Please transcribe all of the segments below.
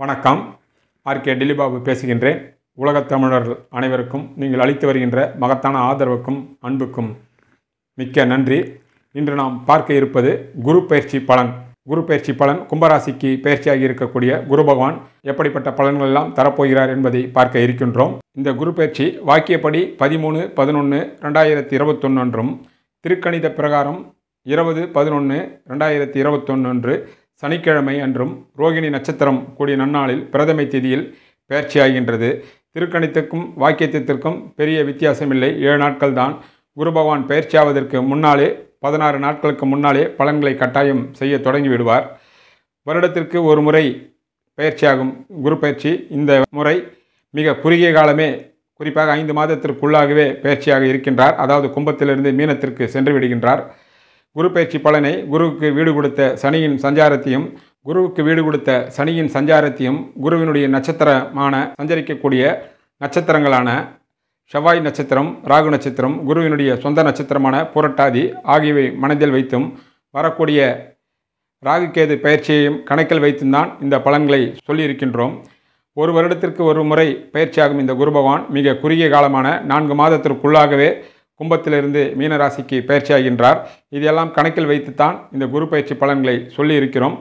வணக்கம் ஆர்கே டில்லிபாபு பேசுகின்றேன் உலகத் தமிழர்கள் அனைவருக்கும் நீங்கள் அளித்து வருகின்ற மகத்தான ஆதரவுக்கும் அன்புக்கும் மிக்க நன்றி இன்று நாம் பார்க்க இருப்பது குரு பயிற்சி பலன் குரு பயிற்சி பலன் கும்பராசிக்கு பயிற்சியாகி இருக்கக்கூடிய குரு பகவான் எப்படிப்பட்ட பலன்கள் எல்லாம் தரப்போகிறார் என்பதை பார்க்க இருக்கின்றோம் இந்த குரு பயிற்சி வாக்கியப்படி பதிமூணு பதினொன்று ரெண்டாயிரத்தி இருபத்தொன்று அன்றும் திருக்கணித பிரகாரம் இருபது பதினொன்று ரெண்டாயிரத்தி இருபத்தொன்று அன்று சனிக்கிழமை அன்றும் ரோகிணி நட்சத்திரம் கூடிய நன்னாளில் பிரதமை தேதியில் பயிற்சியாகின்றது திருக்கணித்துக்கும் வாக்கியத்திற்கும் பெரிய வித்தியாசமில்லை ஏழு நாட்கள் தான் குரு பகவான் பயிற்சியாவதற்கு முன்னாலே பதினாறு நாட்களுக்கு முன்னாலே பலன்களை கட்டாயம் செய்ய தொடங்கி விடுவார் வருடத்திற்கு ஒரு முறை பயிற்சியாகும் குரு பயிற்சி இந்த முறை மிக குறுகிய காலமே குறிப்பாக ஐந்து மாதத்திற்குள்ளாகவே பயிற்சியாக இருக்கின்றார் அதாவது கும்பத்திலிருந்து மீனத்திற்கு சென்று விடுகின்றார் குரு பயிற்சி பலனை குருவுக்கு வீடு கொடுத்த சனியின் சஞ்சாரத்தையும் குருவுக்கு வீடு கொடுத்த சனியின் சஞ்சாரத்தையும் குருவினுடைய நட்சத்திரமான சஞ்சரிக்கக்கூடிய நட்சத்திரங்களான செவ்வாய் நட்சத்திரம் ராகு நட்சத்திரம் குருவினுடைய சொந்த நட்சத்திரமான புரட்டாதி ஆகியவை மனதில் வைத்தும் வரக்கூடிய ராகுகேது பயிற்சியையும் கணக்கில் வைத்தும் தான் இந்த பலன்களை சொல்லியிருக்கின்றோம் ஒரு வருடத்திற்கு ஒரு முறை பயிற்சியாகும் இந்த குரு பகவான் மிக குறுகிய காலமான நான்கு மாதத்திற்குள்ளாகவே கும்பத்திலிருந்து மீனராசிக்கு பயிற்சியாகின்றார் இதையெல்லாம் கணக்கில் வைத்துத்தான் இந்த குரு பயிற்சி பலன்களை சொல்லியிருக்கிறோம்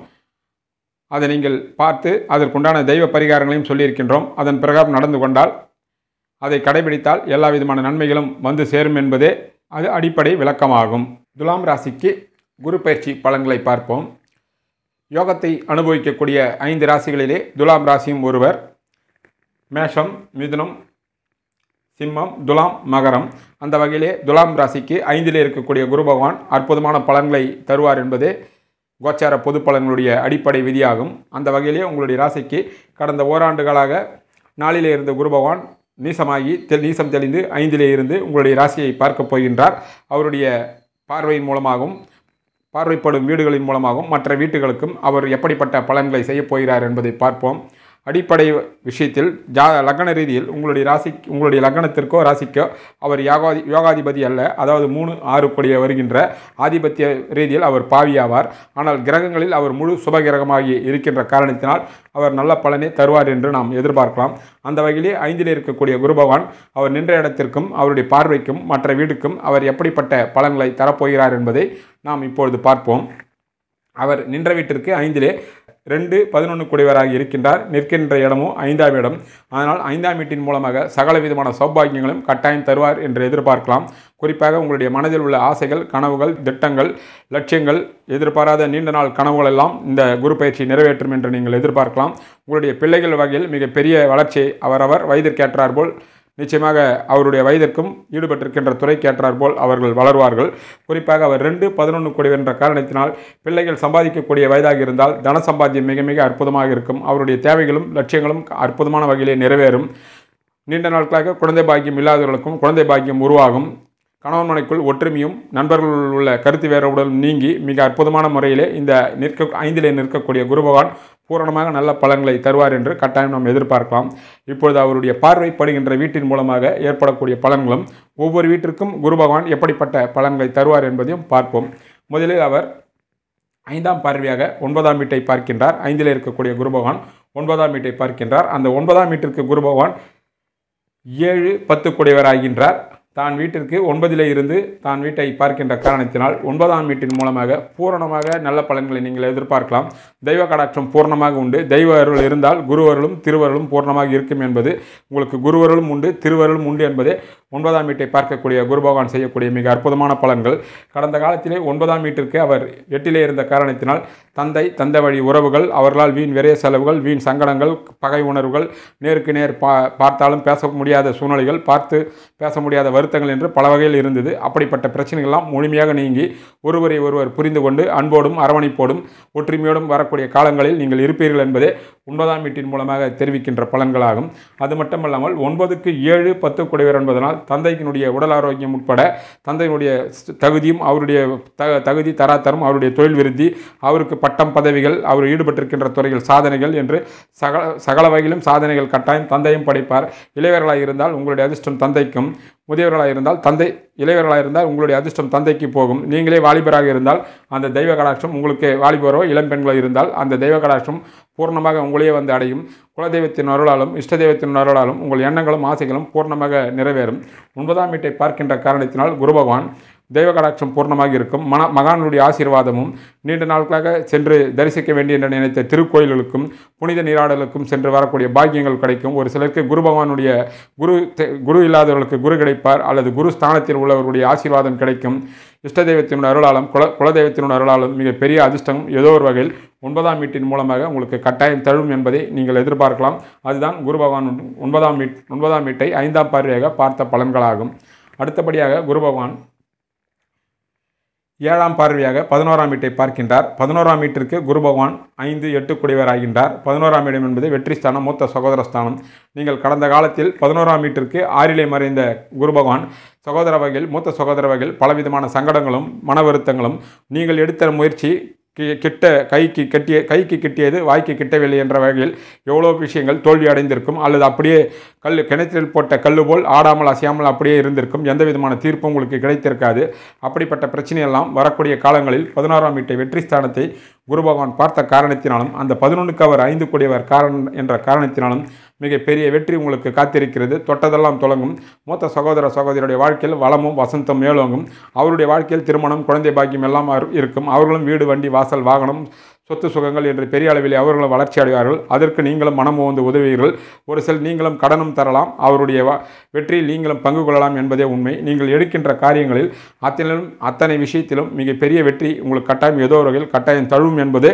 அதை நீங்கள் பார்த்து அதற்குண்டான தெய்வ பரிகாரங்களையும் சொல்லியிருக்கின்றோம் அதன் பிரகாரம் நடந்து கொண்டால் அதை கடைபிடித்தால் எல்லா விதமான நன்மைகளும் வந்து சேரும் என்பதே அது அடிப்படை விளக்கமாகும் துலாம் ராசிக்கு குரு பயிற்சி பலன்களை பார்ப்போம் யோகத்தை அனுபவிக்கக்கூடிய ஐந்து ராசிகளிலே துலாம் ராசியும் ஒருவர் மேஷம் மிதுனம் சிம்மம் துலாம் மகரம் அந்த வகையிலே துலாம் ராசிக்கு ஐந்திலே இருக்கக்கூடிய குரு பகவான் அற்புதமான பலன்களை தருவார் என்பதே கோச்சார பொது பலன்களுடைய அடிப்படை விதியாகும் அந்த வகையிலே உங்களுடைய ராசிக்கு கடந்த ஓராண்டுகளாக நாளிலே இருந்த குரு பகவான் நீசமாகி தெ நீசம் தெளிந்து ஐந்திலே இருந்து உங்களுடைய ராசியை பார்க்கப் போகின்றார் அவருடைய பார்வையின் மூலமாகவும் பார்வைப்படும் வீடுகளின் மூலமாகவும் மற்ற வீட்டுகளுக்கும் அவர் எப்படிப்பட்ட பலன்களை செய்யப் போகிறார் என்பதை பார்ப்போம் அடிப்படை விஷயத்தில் ஜா லக்ன ரீதியில் உங்களுடைய ராசி உங்களுடைய லக்னத்திற்கோ ராசிக்கோ அவர் யோகாதி யோகாதிபதி அல்ல அதாவது மூணு ஆறு கொடிய வருகின்ற ஆதிபத்திய ரீதியில் அவர் பாவியாவார் ஆனால் கிரகங்களில் அவர் முழு சுபகிரகமாகி இருக்கின்ற காரணத்தினால் அவர் நல்ல பலனை தருவார் என்று நாம் எதிர்பார்க்கலாம் அந்த வகையிலே ஐந்தில் இருக்கக்கூடிய குரு பகவான் அவர் நின்ற இடத்திற்கும் அவருடைய பார்வைக்கும் மற்ற வீடுக்கும் அவர் எப்படிப்பட்ட பலன்களை தரப்போகிறார் என்பதை நாம் இப்பொழுது பார்ப்போம் அவர் நின்ற வீட்டிற்கு ஐந்திலே ரெண்டு பதினொன்று குடிவராக இருக்கின்றார் நிற்கின்ற இடமும் ஐந்தாம் இடம் அதனால் ஐந்தாம் வீட்டின் மூலமாக சகல விதமான சௌபாகியங்களும் கட்டாயம் தருவார் என்று எதிர்பார்க்கலாம் குறிப்பாக உங்களுடைய மனதில் உள்ள ஆசைகள் கனவுகள் திட்டங்கள் லட்சியங்கள் எதிர்பாராத நீண்ட நாள் கனவுகள் எல்லாம் இந்த குரு பயிற்சி நிறைவேற்றும் என்று நீங்கள் எதிர்பார்க்கலாம் உங்களுடைய பிள்ளைகள் வகையில் மிகப்பெரிய வளர்ச்சியை அவரவர் வயதிற்கேற்றார் போல் நிச்சயமாக அவருடைய வயதிற்கும் ஈடுபட்டிருக்கின்ற துறைக்கேற்றார் போல் அவர்கள் வளர்வார்கள் குறிப்பாக அவர் ரெண்டு பதினொன்று கோடி என்ற காரணத்தினால் பிள்ளைகள் சம்பாதிக்கக்கூடிய வயதாக இருந்தால் தன சம்பாத்தியம் மிக மிக அற்புதமாக இருக்கும் அவருடைய தேவைகளும் லட்சியங்களும் அற்புதமான வகையிலே நிறைவேறும் நீண்ட நாட்களாக குழந்தை பாக்கியம் இல்லாதவர்களுக்கும் குழந்தை பாக்கியம் உருவாகும் கணவன் மனைக்குள் ஒற்றுமையும் நண்பர்கள் உள்ள கருத்து வேறுபாடுகளும் நீங்கி மிக அற்புதமான முறையிலே இந்த நிற்க ஐந்திலே நிற்கக்கூடிய குரு பகவான் பூரணமாக நல்ல பலன்களை தருவார் என்று கட்டாயம் நாம் எதிர்பார்க்கலாம் இப்பொழுது அவருடைய பார்வைப்படுகின்ற வீட்டின் மூலமாக ஏற்படக்கூடிய பலன்களும் ஒவ்வொரு வீட்டிற்கும் குரு பகவான் எப்படிப்பட்ட பலன்களை தருவார் என்பதையும் பார்ப்போம் முதலில் அவர் ஐந்தாம் பார்வையாக ஒன்பதாம் வீட்டை பார்க்கின்றார் ஐந்தில் இருக்கக்கூடிய குரு பகவான் ஒன்பதாம் வீட்டை பார்க்கின்றார் அந்த ஒன்பதாம் வீட்டிற்கு குரு பகவான் ஏழு பத்து கூடியவராகின்றார் தான் வீட்டிற்கு ஒன்பதிலே இருந்து தான் வீட்டை பார்க்கின்ற காரணத்தினால் ஒன்பதாம் வீட்டின் மூலமாக பூரணமாக நல்ல பலன்களை நீங்கள் எதிர்பார்க்கலாம் தெய்வ கடாட்சம் பூர்ணமாக உண்டு தெய்வ அருள் இருந்தால் குருவருளும் திருவருளும் பூர்ணமாக இருக்கும் என்பது உங்களுக்கு குருவருளும் உண்டு திருவருளும் உண்டு என்பதே ஒன்பதாம் வீட்டை பார்க்கக்கூடிய குரு பகவான் செய்யக்கூடிய மிக அற்புதமான பலன்கள் கடந்த காலத்திலே ஒன்பதாம் வீட்டிற்கு அவர் எட்டிலே இருந்த காரணத்தினால் தந்தை தந்தை வழி உறவுகள் அவர்களால் வீண் விரைய செலவுகள் வீண் சங்கடங்கள் பகை உணர்வுகள் நேருக்கு நேர் பா பார்த்தாலும் பேச முடியாத சூழ்நிலைகள் பார்த்து பேச முடியாத வருத்தங்கள் என்று பல வகையில் இருந்தது அப்படிப்பட்ட பிரச்சனைகள்லாம் முழுமையாக நீங்கி ஒருவரை ஒருவர் புரிந்து கொண்டு அன்போடும் அரவணைப்போடும் ஒற்றுமையோடும் வரக்கூடிய காலங்களில் நீங்கள் இருப்பீர்கள் என்பதே ஒன்பதாம் வீட்டின் மூலமாக தெரிவிக்கின்ற பலன்களாகும் அது மட்டுமல்லாமல் ஒன்பதுக்கு ஏழு பத்து குடைவர் என்பதனால் தந்தையினுடைய உடல் ஆரோக்கியம் உட்பட தந்தையினுடைய தகுதியும் அவருடைய த தகுதி தராத்தரம் அவருடைய தொழில் விருத்தி அவருக்கு பட்டம் பதவிகள் அவர் ஈடுபட்டிருக்கின்ற துறைகள் சாதனைகள் என்று சகல சகல வகையிலும் சாதனைகள் கட்டாயம் தந்தையும் படைப்பார் இளையவர்களாக இருந்தால் உங்களுடைய அதிர்ஷ்டம் தந்தைக்கும் முதியவர்களாக இருந்தால் தந்தை இளையவர்களாக இருந்தால் உங்களுடைய அதிர்ஷ்டம் தந்தைக்கு போகும் நீங்களே வாலிபராக இருந்தால் அந்த தெய்வ கடாட்சம் உங்களுக்கு வாலிபரோ இளம் பெண்களோ இருந்தால் அந்த தெய்வ கடாட்சம் பூர்ணமாக உங்களையே வந்து அடையும் குலதெய்வத்தின் அருளாலும் இஷ்ட தெய்வத்தின் அருளாலும் உங்கள் எண்ணங்களும் ஆசைகளும் பூர்ணமாக நிறைவேறும் ஒன்பதாம் வீட்டை பார்க்கின்ற காரணத்தினால் குரு பகவான் தெய்வ கடாட்சம் பூர்ணமாக இருக்கும் மன மகானுடைய ஆசீர்வாதமும் நீண்ட நாட்களாக சென்று தரிசிக்க வேண்டிய என்று நினைத்த திருக்கோயில்களுக்கும் புனித நீராடலுக்கும் சென்று வரக்கூடிய பாக்கியங்கள் கிடைக்கும் ஒரு சிலருக்கு குரு பகவானுடைய குரு தெ- குரு இல்லாதவர்களுக்கு குரு கிடைப்பார் அல்லது குரு ஸ்தானத்தில் உள்ளவர்களுடைய ஆசீர்வாதம் கிடைக்கும் இஷ்ட தெய்வத்தினுடைய அருளாலும் குல குலதெய்வத்தினுடைய அருளாலும் மிக பெரிய அதிர்ஷ்டம் ஏதோ ஒரு வகையில் ஒன்பதாம் வீட்டின் மூலமாக உங்களுக்கு கட்டாயம் தழும் என்பதை நீங்கள் எதிர்பார்க்கலாம் அதுதான் குரு பகவான் ஒன்பதாம் வீட் ஒன்பதாம் வீட்டை ஐந்தாம் பார்வையாக பார்த்த பலன்களாகும் அடுத்தபடியாக குரு பகவான் ஏழாம் பார்வையாக பதினோராம் வீட்டை பார்க்கின்றார் பதினோராம் வீட்டிற்கு குரு பகவான் ஐந்து எட்டு குடிவர் ஆகின்றார் பதினோராம் இடம் என்பது வெற்றி ஸ்தானம் மூத்த சகோதர ஸ்தானம் நீங்கள் கடந்த காலத்தில் பதினோராம் வீட்டிற்கு ஆறிலே மறைந்த குரு பகவான் சகோதர வகையில் மூத்த சகோதர வகையில் பலவிதமான சங்கடங்களும் மன வருத்தங்களும் நீங்கள் எடுத்த முயற்சி கி- கிட்ட கைக்கு கட்டிய கைக்கு கிட்டியது வாய்க்கு கிட்டவில்லை என்ற வகையில் எவ்வளோ விஷயங்கள் தோல்வி அடைந்திருக்கும் அல்லது அப்படியே கல் கிணற்றில் போட்ட கல்லு போல் ஆடாமல் அசையாமல் அப்படியே இருந்திருக்கும் எந்த விதமான தீர்ப்பும் உங்களுக்கு கிடைத்திருக்காது அப்படிப்பட்ட பிரச்சனையெல்லாம் வரக்கூடிய காலங்களில் பதினோராம் வீட்டை வெற்றி ஸ்தானத்தை குரு பகவான் பார்த்த காரணத்தினாலும் அந்த பதினொன்றுக்கு அவர் ஐந்து கூடியவர் காரணம் என்ற காரணத்தினாலும் மிகப்பெரிய வெற்றி உங்களுக்கு காத்திருக்கிறது தொட்டதெல்லாம் தொடங்கும் மூத்த சகோதர சகோதரியுடைய வாழ்க்கையில் வளமும் வசந்தம் மேலோங்கும் அவருடைய வாழ்க்கையில் திருமணம் குழந்தை பாக்கியம் எல்லாம் அவர்- இருக்கும் அவர்களும் வீடு வண்டி வாசல் வாகனம் சொத்து சுகங்கள் என்று பெரிய அளவில் அவர்களும் வளர்ச்சி அடைவார்கள் அதற்கு நீங்களும் மனம் வந்து உதவுவீர்கள் ஒரு சில நீங்களும் கடனும் தரலாம் அவருடைய வ- வெற்றியில் நீங்களும் பங்கு கொள்ளலாம் என்பதே உண்மை நீங்கள் எடுக்கின்ற காரியங்களில் அத்தனிலும் அத்தனை விஷயத்திலும் மிகப்பெரிய வெற்றி உங்களுக்கு கட்டாயம் ஏதோ ஒரு வகையில் கட்டாயம் தழுவும் என்பது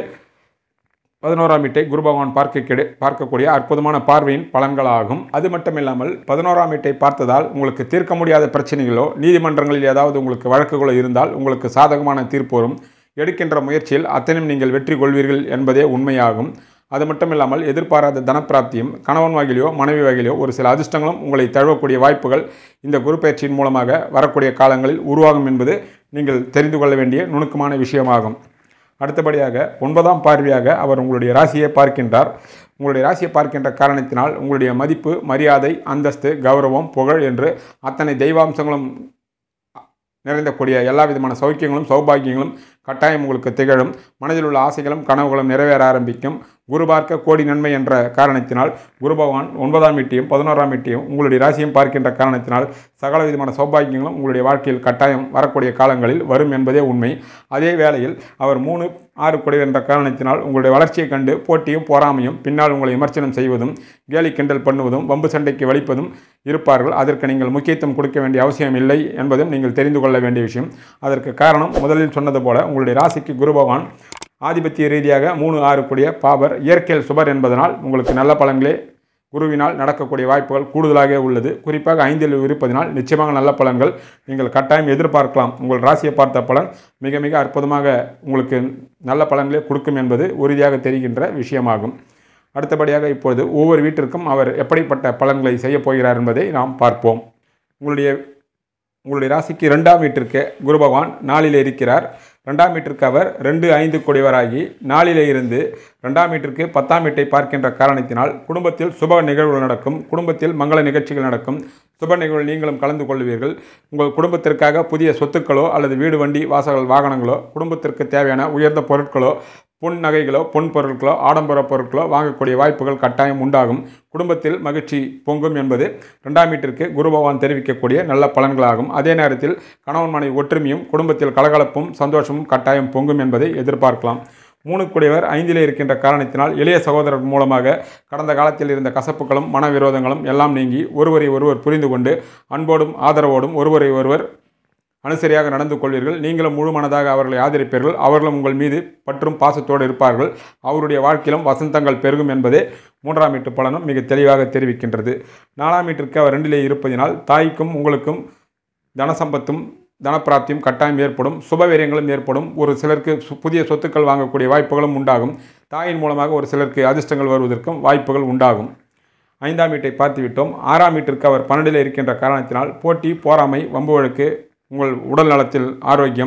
பதினோராம் வீட்டை குரு பகவான் பார்க்க கெடு பார்க்கக்கூடிய அற்புதமான பார்வையின் பலன்களாகும் அது மட்டுமில்லாமல் பதினோராம் வீட்டை பார்த்ததால் உங்களுக்கு தீர்க்க முடியாத பிரச்சனைகளோ நீதிமன்றங்களில் ஏதாவது உங்களுக்கு வழக்குகளோ இருந்தால் உங்களுக்கு சாதகமான தீர்ப்பு வரும் எடுக்கின்ற முயற்சியில் அத்தனையும் நீங்கள் வெற்றி கொள்வீர்கள் என்பதே உண்மையாகும் அது மட்டும் இல்லாமல் எதிர்பாராத தனப்பிராப்தியும் கணவன் வகையிலோ மனைவி வகையிலோ ஒரு சில அதிர்ஷ்டங்களும் உங்களை தழுவக்கூடிய வாய்ப்புகள் இந்த குரு பயிற்சியின் மூலமாக வரக்கூடிய காலங்களில் உருவாகும் என்பது நீங்கள் தெரிந்து கொள்ள வேண்டிய நுணுக்கமான விஷயமாகும் அடுத்தபடியாக ஒன்பதாம் பார்வையாக அவர் உங்களுடைய ராசியை பார்க்கின்றார் உங்களுடைய ராசியை பார்க்கின்ற காரணத்தினால் உங்களுடைய மதிப்பு மரியாதை அந்தஸ்து கௌரவம் புகழ் என்று அத்தனை தெய்வாம்சங்களும் நிறைந்தக்கூடிய எல்லா விதமான சௌக்கியங்களும் சௌபாகியங்களும் கட்டாயம் உங்களுக்கு திகழும் மனதில் உள்ள ஆசைகளும் கனவுகளும் நிறைவேற ஆரம்பிக்கும் குரு பார்க்க கோடி நன்மை என்ற காரணத்தினால் குரு பகவான் ஒன்பதாம் வீட்டையும் பதினோராம் வீட்டையும் உங்களுடைய ராசியும் பார்க்கின்ற காரணத்தினால் சகல விதமான சௌபாகியங்களும் உங்களுடைய வாழ்க்கையில் கட்டாயம் வரக்கூடிய காலங்களில் வரும் என்பதே உண்மை அதே வேளையில் அவர் மூணு ஆறு கொடி என்ற காரணத்தினால் உங்களுடைய வளர்ச்சியை கண்டு போட்டியும் பொறாமையும் பின்னால் உங்களை விமர்சனம் செய்வதும் கேலி கிண்டல் பண்ணுவதும் வம்பு சண்டைக்கு வலிப்பதும் இருப்பார்கள் அதற்கு நீங்கள் முக்கியத்துவம் கொடுக்க வேண்டிய அவசியம் இல்லை என்பதும் நீங்கள் தெரிந்து கொள்ள வேண்டிய விஷயம் அதற்கு காரணம் முதலில் சொன்னது போல உங்களுடைய ராசிக்கு குரு பகவான் ஆதிபத்திய ரீதியாக மூணு ஆறு கூடிய பாபர் இயற்கையில் சுபர் என்பதனால் உங்களுக்கு நல்ல பலன்களே குருவினால் நடக்கக்கூடிய வாய்ப்புகள் கூடுதலாக உள்ளது குறிப்பாக ஐந்தில் இருப்பதினால் நிச்சயமாக நல்ல பலன்கள் நீங்கள் கட்டாயம் எதிர்பார்க்கலாம் உங்கள் ராசியை பார்த்த பலன் மிக மிக அற்புதமாக உங்களுக்கு நல்ல பலன்களே கொடுக்கும் என்பது உறுதியாக தெரிகின்ற விஷயமாகும் அடுத்தபடியாக இப்பொழுது ஒவ்வொரு வீட்டிற்கும் அவர் எப்படிப்பட்ட பலன்களை செய்யப் போகிறார் என்பதை நாம் பார்ப்போம் உங்களுடைய உங்களுடைய ராசிக்கு ரெண்டாம் வீட்டிற்கு குரு பகவான் நாளில் இருக்கிறார் ரெண்டாம் வீட்டிற்கு அவர் ரெண்டு ஐந்து கொடிவராகி நாளிலே இருந்து ரெண்டாம் வீட்டிற்கு பத்தாம் வீட்டை பார்க்கின்ற காரணத்தினால் குடும்பத்தில் சுப நிகழ்வுகள் நடக்கும் குடும்பத்தில் மங்கள நிகழ்ச்சிகள் நடக்கும் சுப நிகழ்வு நீங்களும் கலந்து கொள்வீர்கள் உங்கள் குடும்பத்திற்காக புதிய சொத்துக்களோ அல்லது வீடு வண்டி வாசகங்கள் வாகனங்களோ குடும்பத்திற்கு தேவையான உயர்ந்த பொருட்களோ பொன் நகைகளோ பொன் பொருட்களோ ஆடம்பர பொருட்களோ வாங்கக்கூடிய வாய்ப்புகள் கட்டாயம் உண்டாகும் குடும்பத்தில் மகிழ்ச்சி பொங்கும் என்பது ரெண்டாம் வீட்டிற்கு குரு பகவான் தெரிவிக்கக்கூடிய நல்ல பலன்களாகும் அதே நேரத்தில் கணவன் மனைவி ஒற்றுமையும் குடும்பத்தில் கலகலப்பும் சந்தோஷமும் கட்டாயம் பொங்கும் என்பதை எதிர்பார்க்கலாம் மூணு கூடியவர் ஐந்திலே இருக்கின்ற காரணத்தினால் இளைய சகோதரர் மூலமாக கடந்த காலத்தில் இருந்த கசப்புகளும் மனவிரோதங்களும் எல்லாம் நீங்கி ஒருவரை ஒருவர் புரிந்து கொண்டு அன்போடும் ஆதரவோடும் ஒருவரை ஒருவர் அனுசரியாக நடந்து கொள்வீர்கள் நீங்களும் முழு மனதாக அவர்களை ஆதரிப்பீர்கள் அவர்களும் உங்கள் மீது பற்றும் பாசத்தோடு இருப்பார்கள் அவருடைய வாழ்க்கையிலும் வசந்தங்கள் பெருகும் என்பதே மூன்றாம் வீட்டு பலனும் மிக தெளிவாக தெரிவிக்கின்றது நாலாம் வீட்டிற்கு அவர் ரெண்டிலே இருப்பதினால் தாய்க்கும் உங்களுக்கும் தனசம்பத்தும் தனப்பிராப்தியும் கட்டாயம் ஏற்படும் சுபவீரியங்களும் ஏற்படும் ஒரு சிலருக்கு சு- புதிய சொத்துக்கள் வாங்கக்கூடிய வாய்ப்புகளும் உண்டாகும் தாயின் மூலமாக ஒரு சிலருக்கு அதிர்ஷ்டங்கள் வருவதற்கும் வாய்ப்புகள் உண்டாகும் ஐந்தாம் வீட்டை பார்த்துவிட்டோம் ஆறாம் வீட்டிற்கு அவர் பன்னெண்டில் இருக்கின்ற காரணத்தினால் போட்டி போராமை வம்பு வழக்கு உங்கள் உடல் நலத்தில் ஆரோக்கியம்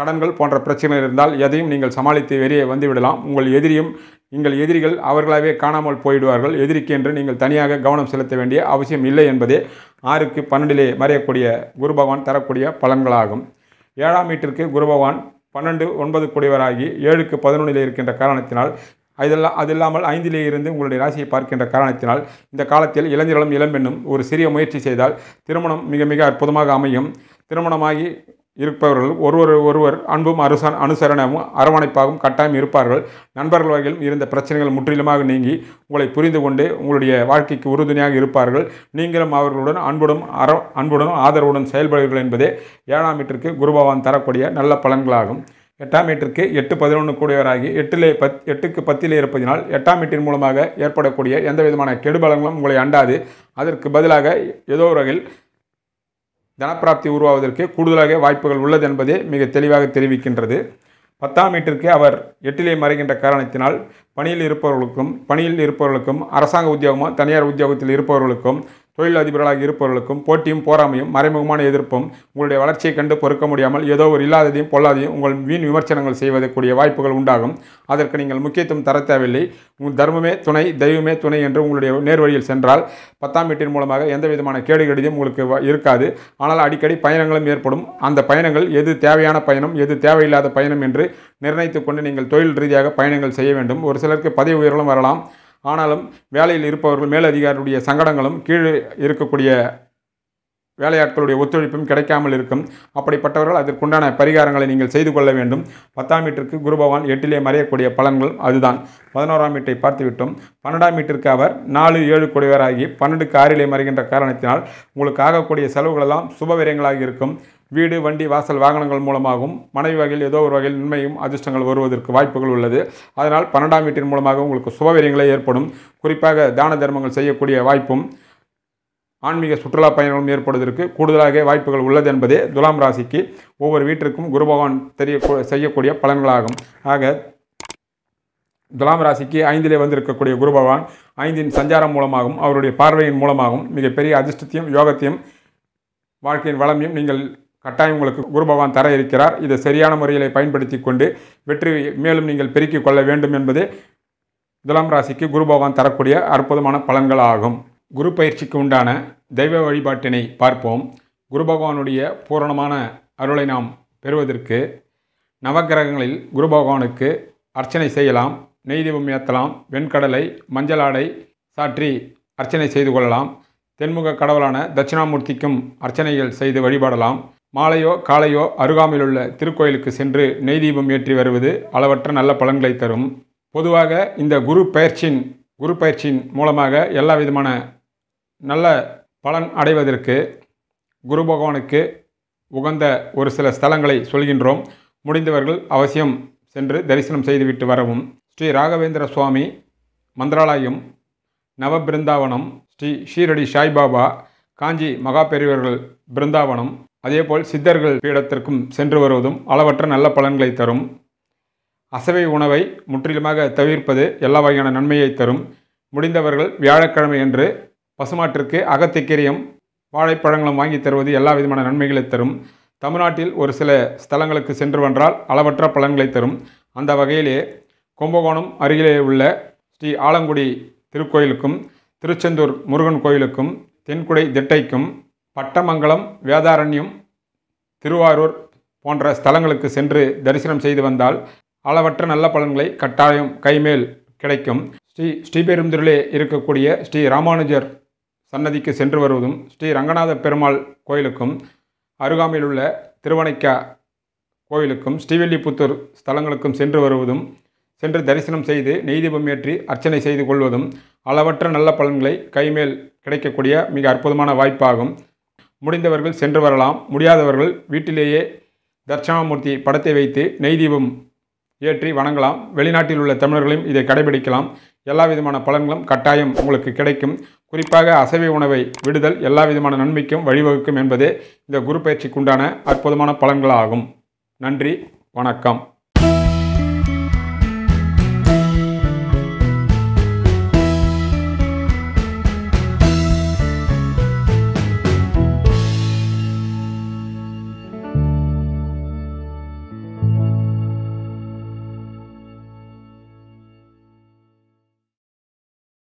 கடன்கள் போன்ற பிரச்சனைகள் இருந்தால் எதையும் நீங்கள் சமாளித்து வெளியே வந்துவிடலாம் உங்கள் எதிரியும் உங்கள் எதிரிகள் அவர்களாகவே காணாமல் போயிடுவார்கள் எதிரிக்கு என்று நீங்கள் தனியாக கவனம் செலுத்த வேண்டிய அவசியம் இல்லை என்பதே ஆறுக்கு பன்னெண்டிலே மறையக்கூடிய குரு பகவான் தரக்கூடிய பலன்களாகும் ஏழாம் வீட்டிற்கு குரு பகவான் பன்னெண்டு ஒன்பது கூடியவராகி ஏழுக்கு பதினொன்றிலே இருக்கின்ற காரணத்தினால் அதெல்லாம் அது இல்லாமல் ஐந்திலே இருந்து உங்களுடைய ராசியை பார்க்கின்ற காரணத்தினால் இந்த காலத்தில் இளைஞர்களும் இளம்பெண்ணும் ஒரு சிறிய முயற்சி செய்தால் திருமணம் மிக மிக அற்புதமாக அமையும் திருமணமாகி இருப்பவர்கள் ஒருவர் ஒருவர் அன்பும் அருச அனுசரணமும் அரவணைப்பாகவும் கட்டாயம் இருப்பார்கள் நண்பர்கள் வகையிலும் இருந்த பிரச்சனைகள் முற்றிலுமாக நீங்கி உங்களை புரிந்து கொண்டு உங்களுடைய வாழ்க்கைக்கு உறுதுணையாக இருப்பார்கள் நீங்களும் அவர்களுடன் அன்புடன் அற அன்புடனும் ஆதரவுடன் செயல்படுவீர்கள் என்பதே ஏழாம் வீட்டிற்கு குருபகவான் தரக்கூடிய நல்ல பலன்களாகும் எட்டாம் வீட்டிற்கு எட்டு பதினொன்று கூடியவராகி எட்டிலே பத் எட்டுக்கு பத்திலே இருப்பதினால் எட்டாம் வீட்டின் மூலமாக ஏற்படக்கூடிய எந்த விதமான கெடுபலங்களும் உங்களை அண்டாது அதற்கு பதிலாக ஏதோ ஒரு வகையில் தனப்பிராப்தி உருவாவதற்கு கூடுதலாக வாய்ப்புகள் உள்ளது என்பதே மிக தெளிவாக தெரிவிக்கின்றது பத்தாம் வீட்டிற்கு அவர் எட்டிலே மறைகின்ற காரணத்தினால் பணியில் இருப்பவர்களுக்கும் பணியில் இருப்பவர்களுக்கும் அரசாங்க உத்தியோகமோ தனியார் உத்தியோகத்தில் இருப்பவர்களுக்கும் தொழில் அதிபர்களாக இருப்பவர்களுக்கும் போட்டியும் போராமையும் மறைமுகமான எதிர்ப்பும் உங்களுடைய வளர்ச்சியை கண்டு பொறுக்க முடியாமல் ஏதோ ஒரு இல்லாததையும் பொல்லாதையும் உங்கள் வீண் விமர்சனங்கள் செய்வதற்குரிய வாய்ப்புகள் உண்டாகும் அதற்கு நீங்கள் முக்கியத்துவம் தர தேவையில்லை உங்கள் தர்மமே துணை தெய்வமே துணை என்று உங்களுடைய நேர்வழியில் சென்றால் பத்தாம் வீட்டின் மூலமாக எந்த விதமான கேடு கடிதம் உங்களுக்கு வ- இருக்காது ஆனால் அடிக்கடி பயணங்களும் ஏற்படும் அந்த பயணங்கள் எது தேவையான பயணம் எது தேவையில்லாத பயணம் என்று நிர்ணயித்துக் கொண்டு நீங்கள் தொழில் ரீதியாக பயணங்கள் செய்ய வேண்டும் ஒரு சிலருக்கு பதவி உயர்வுகளும் வரலாம் ஆனாலும் வேலையில் இருப்பவர்கள் மேலதிகாரியுடைய சங்கடங்களும் கீழ் இருக்கக்கூடிய வேலையாட்களுடைய ஒத்துழைப்பும் கிடைக்காமல் இருக்கும் அப்படிப்பட்டவர்கள் அதற்குண்டான பரிகாரங்களை நீங்கள் செய்து கொள்ள வேண்டும் பத்தாம் வீட்டிற்கு குரு பகவான் எட்டிலே மறையக்கூடிய பலன்கள் அதுதான் பதினோராம் வீட்டை பார்த்துவிட்டோம் பன்னெண்டாம் வீட்டிற்கு அவர் நாலு ஏழு கொடிவராகி பன்னெண்டுக்கு ஆறிலே மறைகின்ற காரணத்தினால் உங்களுக்கு ஆகக்கூடிய செலவுகளெல்லாம் சுப விரயங்களாக இருக்கும் வீடு வண்டி வாசல் வாகனங்கள் மூலமாகவும் மனைவி வகையில் ஏதோ ஒரு வகையில் நன்மையும் அதிர்ஷ்டங்கள் வருவதற்கு வாய்ப்புகள் உள்ளது அதனால் பன்னெண்டாம் வீட்டின் மூலமாக உங்களுக்கு சுபவிரயங்களே ஏற்படும் குறிப்பாக தான தர்மங்கள் செய்யக்கூடிய வாய்ப்பும் ஆன்மீக சுற்றுலா பயணங்களும் ஏற்படுவதற்கு கூடுதலாக வாய்ப்புகள் உள்ளது என்பதே துலாம் ராசிக்கு ஒவ்வொரு வீட்டிற்கும் குரு பகவான் தெரிய செய்யக்கூடிய பலன்களாகும் ஆக துலாம் ராசிக்கு ஐந்திலே வந்திருக்கக்கூடிய குரு பகவான் ஐந்தின் சஞ்சாரம் மூலமாகவும் அவருடைய பார்வையின் மூலமாகவும் மிகப்பெரிய அதிர்ஷ்டத்தையும் யோகத்தையும் வாழ்க்கையின் வளமையும் நீங்கள் கட்டாயம் உங்களுக்கு குரு பகவான் தர இருக்கிறார் இதை சரியான முறையில் பயன்படுத்தி கொண்டு வெற்றி மேலும் நீங்கள் பெருக்கிக் கொள்ள வேண்டும் என்பதே துலாம் ராசிக்கு குரு பகவான் தரக்கூடிய அற்புதமான பலன்கள் ஆகும் குரு பயிற்சிக்கு உண்டான தெய்வ வழிபாட்டினை பார்ப்போம் குரு பகவானுடைய பூரணமான அருளை நாம் பெறுவதற்கு நவக்கிரகங்களில் குரு பகவானுக்கு அர்ச்சனை செய்யலாம் நெய் தீபம் ஏற்றலாம் வெண்கடலை மஞ்சள் ஆடை சாற்றி அர்ச்சனை செய்து கொள்ளலாம் தென்முக கடவுளான தட்சிணாமூர்த்திக்கும் அர்ச்சனைகள் செய்து வழிபடலாம் மாலையோ காலையோ அருகாமையிலுள்ள திருக்கோயிலுக்கு சென்று நெய் தீபம் ஏற்றி வருவது அளவற்ற நல்ல பலன்களை தரும் பொதுவாக இந்த குரு பயிற்சியின் குரு பயிற்சியின் மூலமாக எல்லா விதமான நல்ல பலன் அடைவதற்கு குரு பகவானுக்கு உகந்த ஒரு சில ஸ்தலங்களை சொல்கின்றோம் முடிந்தவர்கள் அவசியம் சென்று தரிசனம் செய்துவிட்டு வரவும் ஸ்ரீ ராகவேந்திர சுவாமி மந்திராலயம் நவபிருந்தாவனம் ஸ்ரீ ஷீரடி சாய்பாபா காஞ்சி மகா பெரியவர்கள் பிருந்தாவனம் அதேபோல் சித்தர்கள் பீடத்திற்கும் சென்று வருவதும் அளவற்ற நல்ல பலன்களை தரும் அசவை உணவை முற்றிலுமாக தவிர்ப்பது எல்லா வகையான நன்மையை தரும் முடிந்தவர்கள் வியாழக்கிழமை என்று பசுமாட்டிற்கு அகத்திக்கிரியம் வாழைப்பழங்களும் வாங்கி தருவது எல்லா விதமான நன்மைகளை தரும் தமிழ்நாட்டில் ஒரு சில ஸ்தலங்களுக்கு சென்று வென்றால் அளவற்ற பலன்களை தரும் அந்த வகையிலே கும்பகோணம் அருகிலே உள்ள ஸ்ரீ ஆலங்குடி திருக்கோயிலுக்கும் திருச்செந்தூர் முருகன் கோயிலுக்கும் தென்குடை திட்டைக்கும் பட்டமங்கலம் வேதாரண்யம் திருவாரூர் போன்ற ஸ்தலங்களுக்கு சென்று தரிசனம் செய்து வந்தால் அளவற்ற நல்ல பலன்களை கட்டாயம் கைமேல் கிடைக்கும் ஸ்ரீ ஸ்ரீபெரும்புதூரிலே இருக்கக்கூடிய ஸ்ரீ ராமானுஜர் சன்னதிக்கு சென்று வருவதும் ஸ்ரீ ரங்கநாத பெருமாள் கோயிலுக்கும் அருகாமையில் உள்ள திருவனைக்கா கோயிலுக்கும் ஸ்ரீவில்லிபுத்தூர் ஸ்தலங்களுக்கும் சென்று வருவதும் சென்று தரிசனம் செய்து நெய் தீபம் ஏற்றி அர்ச்சனை செய்து கொள்வதும் அளவற்ற நல்ல பலன்களை கைமேல் கிடைக்கக்கூடிய மிக அற்புதமான வாய்ப்பாகும் முடிந்தவர்கள் சென்று வரலாம் முடியாதவர்கள் வீட்டிலேயே தட்சிணாமூர்த்தி படத்தை வைத்து நெய் தீபம் ஏற்றி வணங்கலாம் வெளிநாட்டில் உள்ள தமிழர்களையும் இதை கடைபிடிக்கலாம் எல்லா விதமான பலன்களும் கட்டாயம் உங்களுக்கு கிடைக்கும் குறிப்பாக அசைவ உணவை விடுதல் எல்லா விதமான நன்மைக்கும் வழிவகுக்கும் என்பதே இந்த குரு பயிற்சிக்குண்டான அற்புதமான பலன்களாகும் நன்றி வணக்கம்